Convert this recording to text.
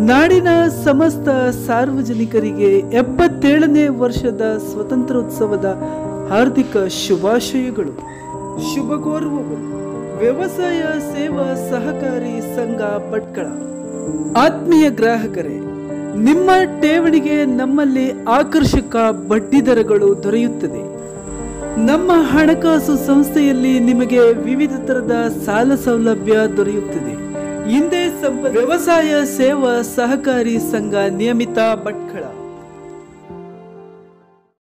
ನಾಡಿನ ಸಮಸ್ತ ಸಾರ್ವಜನಿಕರಿಗೆ ಎಪ್ಪತ್ತೇಳನೇ ವರ್ಷದ ಸ್ವತಂತ್ರೋತ್ಸವದ ಹಾರ್ದಿಕ ಶುಭಾಶಯಗಳು ಶುಭ ಕೋರುವವರು ವ್ಯವಸಾಯ ಸೇವಾ ಸಹಕಾರಿ ಸಂಘ ಭಟ್ಕಳ ಆತ್ಮೀಯ ಗ್ರಾಹಕರೇ ನಿಮ್ಮ ಠೇವಣಿಗೆ ನಮ್ಮಲ್ಲಿ ಆಕರ್ಷಕ ಬಡ್ಡಿ ದರಗಳು ದೊರೆಯುತ್ತದೆ ನಮ್ಮ ಹಣಕಾಸು ಸಂಸ್ಥೆಯಲ್ಲಿ ನಿಮಗೆ ವಿವಿಧ ತರದ ಸಾಲ ಸೌಲಭ್ಯ ದೊರೆಯುತ್ತದೆ ಹಿಂದೆ ಸಂಪ ವ್ಯವಸಾಯ ಸೇವಾ ಸಹಕಾರಿ ಸಂಘ ನಿಯಮಿತ ಭಟ್ಕಳ